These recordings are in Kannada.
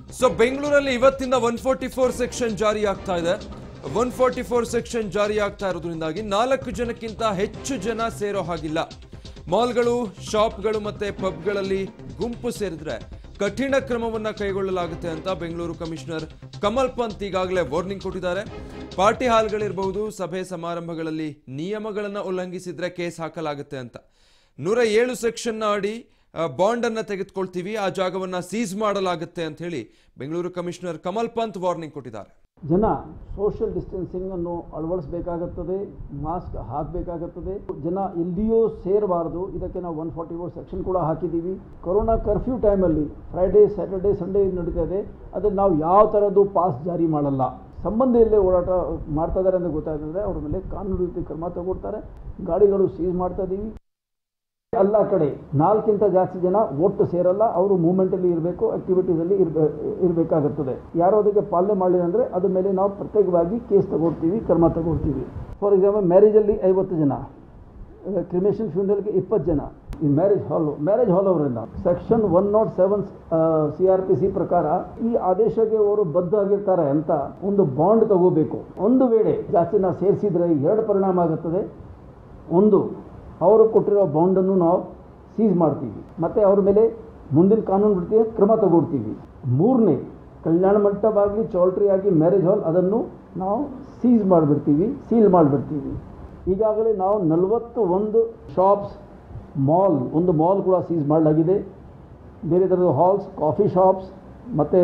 ಸೊ ಬೆಂಗಳೂರಲ್ಲಿ ಇವತ್ತಿಂದ ಒನ್ ಫೋರ್ಟಿ ಫೋರ್ ಸೆಕ್ಷನ್ ಜಾರಿ ಆಗ್ತಾ ಇದೆ ಒನ್ ಫೋರ್ಟಿ ಫೋರ್ ಸೆಕ್ಷನ್ ಜಾರಿ ಆಗ್ತಾ ಇರೋದ್ರಿಂದಾಗಿ ನಾಲ್ಕು ಜನಕ್ಕಿಂತ ಹೆಚ್ಚು ಜನ ಸೇರೋ ಹಾಗಿಲ್ಲ ಮಾಲ್ಗಳು ಶಾಪ್ಗಳು ಮತ್ತೆ ಪಬ್ಗಳಲ್ಲಿ ಗುಂಪು ಸೇರಿದ್ರೆ ಕಠಿಣ ಕ್ರಮವನ್ನ ಕೈಗೊಳ್ಳಲಾಗುತ್ತೆ ಅಂತ ಬೆಂಗಳೂರು ಕಮಿಷನರ್ ಕಮಲ್ ಪಂತ್ ಈಗಾಗಲೇ ವಾರ್ನಿಂಗ್ ಕೊಟ್ಟಿದ್ದಾರೆ ಪಾರ್ಟಿ ಹಾಲ್ಗಳಿರಬಹುದು ಸಭೆ ಸಮಾರಂಭಗಳಲ್ಲಿ ನಿಯಮಗಳನ್ನ ಉಲ್ಲಂಘಿಸಿದ್ರೆ ಕೇಸ್ ಹಾಕಲಾಗುತ್ತೆ ಅಂತ ನೂರ ಏಳು ಸೆಕ್ಷನ್ನ ಅಡಿ ಬಾಂಡ್ ಅನ್ನ ತೆಗೆದುಕೊಳ್ತೀವಿ ಆ ಜಾಗವನ್ನ ಸೀಸ್ ಮಾಡಲಾಗುತ್ತೆ ಅಂತ ಹೇಳಿ ಬೆಂಗಳೂರು ಕಮಿಷನರ್ ಕಮಲ್ ಪಂತ್ ವಾರ್ನಿಂಗ್ ಕೊಟ್ಟಿದ್ದಾರೆ ಜನ ಸೋಷಿಯಲ್ ಡಿಸ್ಟೆನ್ಸಿಂಗ್ ಅನ್ನು ಅಳವಡಿಸಬೇಕಾಗುತ್ತದೆ ಮಾಸ್ಕ್ ಹಾಕಬೇಕಾಗುತ್ತದೆ ಜನ ಎಲ್ಲಿಯೂ ಸೇರಬಾರದು ಇದಕ್ಕೆ ನಾವು ಒನ್ ಫಾರ್ಟಿ ಫೋರ್ ಸೆಕ್ಷನ್ ಕೂಡ ಹಾಕಿದ್ದೀವಿ ಕೊರೋನಾ ಕರ್ಫ್ಯೂ ಟೈಮಲ್ಲಿ ಫ್ರೈಡೇ ಸ್ಯಾಟರ್ಡೇ ಸಂಡೇ ನಡೀತಾ ಇದೆ ಅದ್ರಲ್ಲಿ ನಾವು ಯಾವ ಥರದ್ದು ಪಾಸ್ ಜಾರಿ ಮಾಡಲ್ಲ ಸಂಬಂಧಿಯಲ್ಲೇ ಓಡಾಟ ಮಾಡ್ತಾ ಇದ್ದಾರೆ ಅಂತ ಗೊತ್ತಾಗ್ತದೆ ಅವ್ರ ಮೇಲೆ ಕಾನೂನು ರೀತಿ ಕ್ರಮ ತಗೊಳ್ತಾರೆ ಗಾಡಿಗಳು ಸೀಸ್ ಮಾಡ್ತಾ ಇದ್ದೀವಿ ಎಲ್ಲ ಕಡೆ ನಾಲ್ಕಿಂತ ಜಾಸ್ತಿ ಜನ ಒಟ್ಟು ಸೇರಲ್ಲ ಅವರು ಮೂವ್ಮೆಂಟಲ್ಲಿ ಇರಬೇಕು ಆಕ್ಟಿವಿಟೀಸಲ್ಲಿ ಇರಬೇ ಇರಬೇಕಾಗುತ್ತದೆ ಯಾರು ಅದಕ್ಕೆ ಪಾಲನೆ ಮಾಡಲಿಲ್ಲ ಅಂದರೆ ಅದ್ರ ಮೇಲೆ ನಾವು ಪ್ರತ್ಯೇಕವಾಗಿ ಕೇಸ್ ತಗೊಳ್ತೀವಿ ಕ್ರಮ ತಗೊಳ್ತೀವಿ ಫಾರ್ ಎಕ್ಸಾಂಪಲ್ ಮ್ಯಾರೇಜಲ್ಲಿ ಐವತ್ತು ಜನ ಕ್ರಿಮೇಷನ್ ಫ್ಯೂನರಲ್ಗೆ ಇಪ್ಪತ್ತು ಜನ ಈ ಮ್ಯಾರೇಜ್ ಹಾಲು ಮ್ಯಾರೇಜ್ ಹಾಲ್ ಅವರಿಂದ section one nought seven C R P C ಪ್ರಕಾರ ಈ ಆದೇಶಕ್ಕೆ ಅವರು ಬದ್ಧ ಆಗಿರ್ತಾರೆ ಅಂತ ಒಂದು ಬಾಂಡ್ ತಗೋಬೇಕು ಒಂದು ವೇಳೆ ಜಾಸ್ತಿ ನಾವು ಸೇರಿಸಿದ್ರೆ ಎರಡು ಪರಿಣಾಮ ಆಗುತ್ತದೆ ಒಂದು ಅವರು ಕೊಟ್ಟಿರೋ ಬಾಂಡನ್ನು ನಾವು ಸೀಸ್ ಮಾಡ್ತೀವಿ ಮತ್ತು ಅವ್ರ ಮೇಲೆ ಮುಂದಿನ ಕಾನೂನು ರೀತಿಯ ಕ್ರಮ ತಗೊಳ್ತೀವಿ ಮೂರನೇ ಕಲ್ಯಾಣ ಮಂಟಪ ಆಗಲಿ ಚೌಲ್ಟ್ರಿ ಆಗಿ ಮ್ಯಾರೇಜ್ ಹಾಲ್ ಅದನ್ನು ನಾವು ಸೀಸ್ ಮಾಡಿಬಿಡ್ತೀವಿ ಸೀಲ್ ಮಾಡಿಬಿಡ್ತೀವಿ ಈಗಾಗಲೇ ನಾವು ನಲವತ್ತು ಒಂದು ಶಾಪ್ಸ್ ಮಾಲ್ ಒಂದು ಮಾಲ್ ಕೂಡ ಸೀಸ್ ಮಾಡಲಾಗಿದೆ ಬೇರೆ ಥರದ ಹಾಲ್ಸ್ ಕಾಫಿ ಶಾಪ್ಸ್ ಮತ್ತು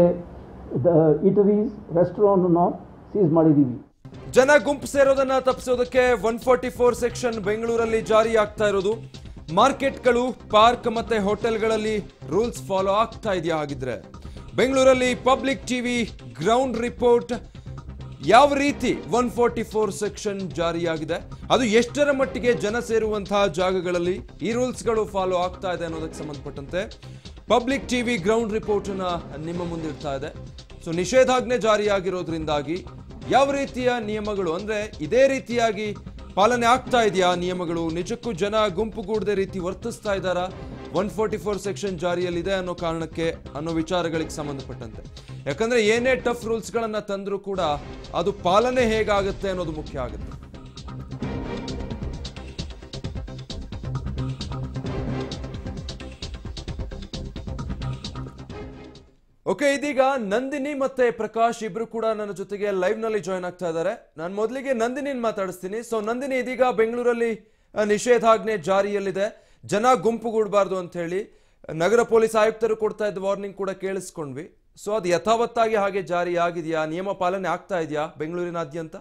ಇಟರೀಸ್ ರೆಸ್ಟೋರೆಂಟ್ ನಾವು ಸೀಸ್ ಮಾಡಿದ್ದೀವಿ ಜನ ಗುಂಪು ಸೇರೋದನ್ನ ತಪ್ಪಿಸೋದಕ್ಕೆ ಒನ್ ಫಾರ್ಟಿ ಫೋರ್ ಸೆಕ್ಷನ್ ಬೆಂಗಳೂರಲ್ಲಿ ಜಾರಿ ಆಗ್ತಾ ಇರೋದು ಮಾರ್ಕೆಟ್ಗಳು ಪಾರ್ಕ್ ಮತ್ತೆ ಹೋಟೆಲ್ಗಳಲ್ಲಿ ರೂಲ್ಸ್ ಫಾಲೋ ಆಗ್ತಾ ಇದೆಯಾ ಹಾಗಿದ್ರೆ ಬೆಂಗಳೂರಲ್ಲಿ ಪಬ್ಲಿಕ್ ಟಿವಿ ಗ್ರೌಂಡ್ ರಿಪೋರ್ಟ್ ಯಾವ ರೀತಿ ಒನ್ ಫೋರ್ಟಿ ಫೋರ್ ಸೆಕ್ಷನ್ ಜಾರಿಯಾಗಿದೆ ಅದು ಎಷ್ಟರ ಮಟ್ಟಿಗೆ ಜನ ಸೇರುವಂತಹ ಜಾಗಗಳಲ್ಲಿ ಈ ರೂಲ್ಸ್ಗಳು ಫಾಲೋ ಆಗ್ತಾ ಇದೆ ಅನ್ನೋದಕ್ಕೆ ಸಂಬಂಧಪಟ್ಟಂತೆ ಪಬ್ಲಿಕ್ ಟಿವಿ ಗ್ರೌಂಡ್ ರಿಪೋರ್ಟ್ ಅನ್ನ ನಿಮ್ಮ ಮುಂದಿಡ್ತಾ ಇದೆ ಸೊ ನಿಷೇಧಾಜ್ಞೆ ಜಾರಿಯಾಗಿರೋದ್ರಿಂದಾಗಿ ಯಾವ ರೀತಿಯ ನಿಯಮಗಳು ಅಂದ್ರೆ ಇದೇ ರೀತಿಯಾಗಿ ಪಾಲನೆ ಆಗ್ತಾ ಇದೆಯಾ ನಿಯಮಗಳು ನಿಜಕ್ಕೂ ಜನ ಗುಂಪುಗೂಡದೆ ರೀತಿ ವರ್ತಿಸ್ತಾ ಇದ್ದಾರಾ ಒನ್ ಫೋರ್ಟಿ ಫೋರ್ ಸೆಕ್ಷನ್ ಜಾರಿಯಲ್ಲಿದೆ ಅನ್ನೋ ಕಾರಣಕ್ಕೆ ಅನ್ನೋ ವಿಚಾರಗಳಿಗೆ ಸಂಬಂಧಪಟ್ಟಂತೆ ಯಾಕಂದ್ರೆ ಏನೇ ಟಫ್ ರೂಲ್ಸ್ಗಳನ್ನ ತಂದ್ರೂ ಕೂಡ ಅದು ಪಾಲನೆ ಹೇಗಾಗುತ್ತೆ ಅನ್ನೋದು ಮುಖ್ಯ ಆಗುತ್ತೆ ಓಕೆ ಇದೀಗ ನಂದಿನಿ ಮತ್ತೆ ಪ್ರಕಾಶ್ ಇಬ್ರು ಕೂಡ ನನ್ನ ಜೊತೆಗೆ ಲೈವ್ ನಲ್ಲಿ ಜಾಯ್ನ್ ಆಗ್ತಾ ಇದ್ದಾರೆ ನಾನು ಮೊದಲಿಗೆ ನಂದಿನಿನ್ ಮಾತಾಡಿಸ್ತೀನಿ ಸೊ ನಂದಿನಿ ಇದೀಗ ಬೆಂಗಳೂರಲ್ಲಿ ಆ, ನಿಷೇಧಾಜ್ಞೆ ಜಾರಿಯಲ್ಲಿದೆ ಜನ ಗುಂಪುಗೂಡಬಾರ್ದು ಅಂತ ಹೇಳಿ ನಗರ ಪೊಲೀಸ್ ಆಯುಕ್ತರು ಕೊಡ್ತಾ ಇದ್ದ ವಾರ್ನಿಂಗ್ ಕೂಡ ಕೇಳಿಸ್ಕೊಂಡ್ವಿ ಸೊ ಅದು ಯಥಾವತ್ತಾಗಿ ಹಾಗೆ ಜಾರಿ ಆಗಿದೆಯಾ ನಿಯಮ ಪಾಲನೆ ಆಗ್ತಾ ಇದೆಯಾ ಬೆಂಗಳೂರಿನಾದ್ಯಂತ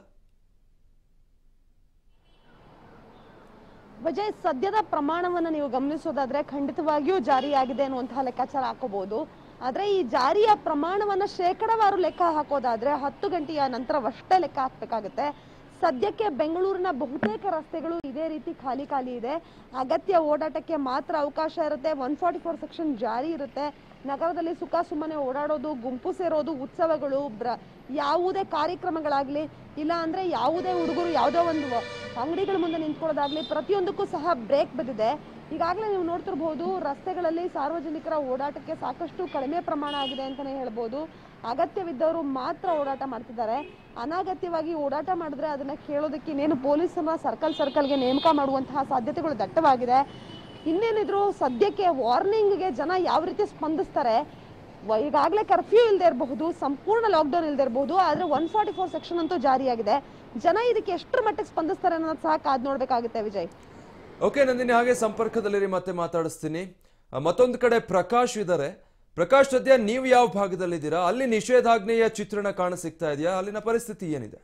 ವಿಜಯ್ ಸದ್ಯದ ಪ್ರಮಾಣವನ್ನು ನೀವು ಗಮನಿಸೋದಾದ್ರೆ ಖಂಡಿತವಾಗಿಯೂ ಜಾರಿಯಾಗಿದೆ ಅನ್ನುವಂತಹ ಲೆಕ್ಕಾಚಾರ ಹಾಕೋಬಹುದು ಆದ್ರೆ ಈ ಜಾರಿಯ ಪ್ರಮಾಣವನ್ನ ಶೇಕಡವಾರು ಲೆಕ್ಕ ಹಾಕೋದಾದ್ರೆ ಹತ್ತು ಗಂಟೆಯ ನಂತರವಷ್ಟೇ ಲೆಕ್ಕ ಹಾಕ್ಬೇಕಾಗುತ್ತೆ ಸದ್ಯಕ್ಕೆ ಬೆಂಗಳೂರಿನ ಬಹುತೇಕ ರಸ್ತೆಗಳು ಇದೇ ರೀತಿ ಖಾಲಿ ಖಾಲಿ ಇದೆ ಅಗತ್ಯ ಓಡಾಟಕ್ಕೆ ಮಾತ್ರ ಅವಕಾಶ ಇರುತ್ತೆ ಒನ್ ಫಾರ್ಟಿ ಫೋರ್ ಸೆಕ್ಷನ್ ಜಾರಿ ಇರುತ್ತೆ ನಗರದಲ್ಲಿ ಸುಖ ಸುಮ್ಮನೆ ಓಡಾಡೋದು ಗುಂಪು ಸೇರೋದು ಉತ್ಸವಗಳು ಬ್ರ ಯಾವುದೇ ಕಾರ್ಯಕ್ರಮಗಳಾಗ್ಲಿ ಇಲ್ಲ ಅಂದ್ರೆ ಯಾವುದೇ ಹುಡುಗರು ಯಾವುದೋ ಒಂದು ಅಂಗಡಿಗಳ ಮುಂದೆ ನಿಂತ್ಕೊಳ್ಳೋದಾಗ್ಲಿ ಪ್ರತಿಯೊಂದಕ್ಕೂ ಸಹ ಬ್ರೇಕ್ ಬಿದ್ದಿದೆ ಈಗಾಗಲೇ ನೀವು ನೋಡ್ತಿರ್ಬೋದು ರಸ್ತೆಗಳಲ್ಲಿ ಸಾರ್ವಜನಿಕರ ಓಡಾಟಕ್ಕೆ ಸಾಕಷ್ಟು ಕಡಿಮೆ ಪ್ರಮಾಣ ಆಗಿದೆ ಅಂತಾನೆ ಹೇಳ್ಬೋದು ಅಗತ್ಯವಿದ್ದವರು ಮಾತ್ರ ಓಡಾಟ ಮಾಡ್ತಿದ್ದಾರೆ ಅನಾಗತ್ಯವಾಗಿ ಓಡಾಟ ಮಾಡಿದ್ರೆ ಅದನ್ನ ಕೇಳೋದಕ್ಕೆ ಇನ್ನೇನು ಪೊಲೀಸನ್ನ ಸರ್ಕಲ್ ಸರ್ಕಲ್ಗೆ ನೇಮಕ ಮಾಡುವಂತಹ ಸಾಧ್ಯತೆಗಳು ದಟ್ಟವಾಗಿದೆ ಇನ್ನೇನಿದ್ರು ಸದ್ಯಕ್ಕೆ ವಾರ್ನಿಂಗ್ಗೆ ಜನ ಯಾವ ರೀತಿ ಸ್ಪಂದಿಸ್ತಾರೆ ವ- ಈಗಾಗಲೇ ಕರ್ಫ್ಯೂ ಇಲ್ಲದೆ ಇರಬಹುದು ಸಂಪೂರ್ಣ ಲಾಕ್ಡೌನ್ ಇಲ್ಲದೆ ಇರಬಹುದು ಆದ್ರೆ ಒನ್ ಫಾರ್ಟಿ ಫೋರ್ ಸೆಕ್ಷನ್ ಅಂತೂ ಜಾರಿಯಾಗಿದೆ ಜನ ಇದಕ್ಕೆ ಎಷ್ಟರ ಮಟ್ಟಿಗೆ ಸ್ಪಂದಿಸ್ತಾರೆ ಅನ್ನೋದು ಸಹ ಕಾದ್ ನೋಡ್ಬೇಕಾಗುತ್ತೆ ವಿಜಯ್ ಓಕೆ ನಂದಿನಿ ಹಾಗೆ ಸಂಪರ್ಕದಲ್ಲಿರಿ ಮತ್ತೆ ಮಾತಾಡಿಸ್ತೀನಿ ಆ, ಮತ್ತೊಂದು ಕಡೆ ಪ್ರಕಾಶ್ ಇದ್ದಾರೆ ಪ್ರಕಾಶ್ ಸದ್ಯ ನೀವು ಯಾವ ಭಾಗದಲ್ಲಿದ್ದೀರಾ ಅಲ್ಲಿ ನಿಷೇಧಾಜ್ಞೆಯ ಚಿತ್ರಣ ಕಾಣ ಸಿಗ್ತಾ ಇದೆಯಾ ಅಲ್ಲಿನ ಪರಿಸ್ಥಿತಿ ಏನಿದೆ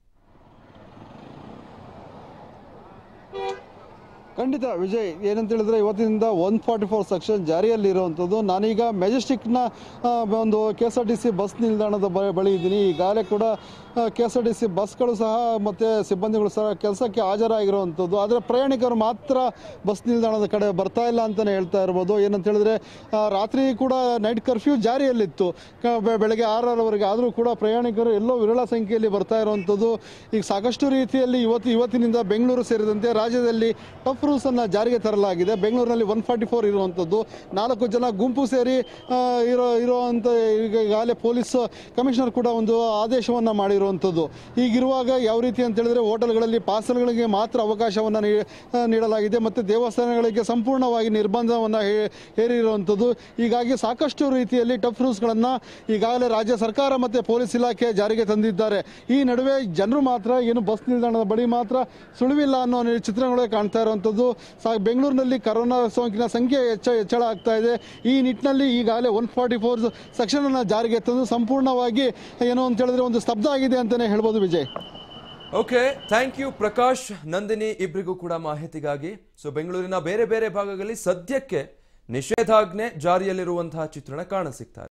ಖಂಡಿತ ವಿಜಯ್ ಏನಂತ ಹೇಳಿದ್ರೆ ಇವತ್ತಿನಿಂದ ಒನ್ ಫಾರ್ಟಿ ಫೋರ್ ಸೆಕ್ಷನ್ ಜಾರಿಯಲ್ಲಿರುವಂಥದ್ದು ನಾನೀಗ ಮೆಜೆಸ್ಟಿಕ್ನ ಆ, ಒಂದು K S R T C bus ನಿಲ್ದಾಣದ ಬ- ಬಳಿ ಇದ್ದೀನಿ ಈಗಾಗಲೇ ಕೂಡ K S R T C ಬಸ್ಗಳು ಸಹ ಮತ್ತು ಸಿಬ್ಬಂದಿಗಳು ಸಹ ಕೆಲಸಕ್ಕೆ ಹಾಜರಾಗಿರುವಂಥದ್ದು ಆದರೆ ಪ್ರಯಾಣಿಕರು ಮಾತ್ರ ಬಸ್ ನಿಲ್ದಾಣದ ಕಡೆ ಬರ್ತಾ ಇಲ್ಲ ಅಂತಲೇ ಹೇಳ್ತಾ ಇರ್ಬೋದು ಏನಂತ ಹೇಳಿದ್ರೆ ಆ, ರಾತ್ರಿ ಕೂಡ ನೈಟ್ ಕರ್ಫ್ಯೂ ಜಾರಿಯಲ್ಲಿತ್ತು ಕ- ಬೆ- ಬೆಳಗ್ಗೆ ಆರರವರೆಗೆ ಆದರೂ ಕೂಡ ಪ್ರಯಾಣಿಕರು ಎಲ್ಲೋ ವಿರಳ ಸಂಖ್ಯೆಯಲ್ಲಿ ಬರ್ತಾ ಇರುವಂಥದ್ದು ಈಗ ಸಾಕಷ್ಟು ರೀತಿಯಲ್ಲಿ ಇವತ್ತು ಇವತ್ತಿನಿಂದ ಬೆಂಗಳೂರು ಸೇರಿದಂತೆ ರಾಜ್ಯದಲ್ಲಿ ಟಫ್ ರೂಲ್ಸ್ ಅನ್ನ ಜಾರಿಗೆ ತರಲಾಗಿದೆ ಬೆಂಗಳೂರಿನಲ್ಲಿ ಒನ್ ಫಾರ್ಟಿ ಫೋರ್ ಇರುವಂಥದ್ದು ನಾಲ್ಕು ಜನ ಗುಂಪು ಸೇರಿ ಆ, ಇರೋ ಇರುವಂಥ ಈಗ ಈಗಾಗಲೇ ಪೊಲೀಸ್ ಕಮಿಷನರ್ ಕೂಡ ಒಂದು ಆದೇಶವನ್ನು ಮಾಡಿರುವಂಥದ್ದು ಹೀಗಿರುವಾಗ ಯಾವ ರೀತಿ ಅಂತ ಹೇಳಿದ್ರೆ ಹೋಟೆಲ್ಗಳಲ್ಲಿ ಪಾರ್ಸಲ್ಗಳಿಗೆ ಮಾತ್ರ ಅವಕಾಶವನ್ನು ನೀ- ಆ, ನೀಡಲಾಗಿದೆ ಮತ್ತು ದೇವಸ್ಥಾನಗಳಿಗೆ ಸಂಪೂರ್ಣವಾಗಿ ನಿರ್ಬಂಧವನ್ನು ಹೇ- ಹೇರಿರುವಂಥದ್ದು ಹೀಗಾಗಿ ಸಾಕಷ್ಟು ರೀತಿಯಲ್ಲಿ ಟಫ್ ರೂಲ್ಸ್ಗಳನ್ನು ಈಗಾಗಲೇ ರಾಜ್ಯ ಸರ್ಕಾರ ಮತ್ತು ಪೊಲೀಸ್ ಇಲಾಖೆ ಜಾರಿಗೆ ತಂದಿದ್ದಾರೆ ಈ ನಡುವೆ ಜನರು ಮಾತ್ರ ಏನು ಬಸ್ ನಿಲ್ದಾಣದ ಬಳಿ ಮಾತ್ರ ಸುಳಿವಿಲ್ಲ ಅನ್ನೋ ನಿ- ಚಿತ್ರಣಗಳೇ ಕಾಣ್ತಾ ಇರುವಂಥದ್ದು ಸಾ ಬೆಂಗಳೂರಿನಲ್ಲಿ ಕರೋನಾ ಸೋಂಕಿನ ಸಂಖ್ಯೆ ಹೆಚ್ಚ ಹೆಚ್ಚಳ ಆಗ್ತಾ ಇದೆ ಈ ನಿಟ್ಟಿನಲ್ಲಿ ಈಗಾಗಲೇ ಒನ್ ಫಾರ್ಟಿ ಫೋರ್ ಸೆಕ್ಷನ್ ಅನ್ನು ಜಾರಿಗೆ ತಂದು ಸಂಪೂರ್ಣವಾಗಿ ಏನು ಅಂತ ಹೇಳಿದ್ರೆ ಒಂದು ಸ್ತಬ್ಧ ಆಗಿದೆ ಅಂತಲೇ ಹೇಳ್ಬೋದು Vijay okay thank you Prakash Nandini ಇಬ್ಬರಿಗೂ ಕೂಡ ಮಾಹಿತಿಗಾಗಿ ಸೊ ಬೆಂಗಳೂರಿನ ಬೇರೆ ಬೇರೆ ಭಾಗಗಳಲ್ಲಿ ಸದ್ಯಕ್ಕೆ ನಿಷೇಧಾಜ್ಞೆ ಜಾರಿಯಲ್ಲಿರುವಂತಹ ಚಿತ್ರಣ ಕಾಣಸಿಗ್ತಾ ಇದೆ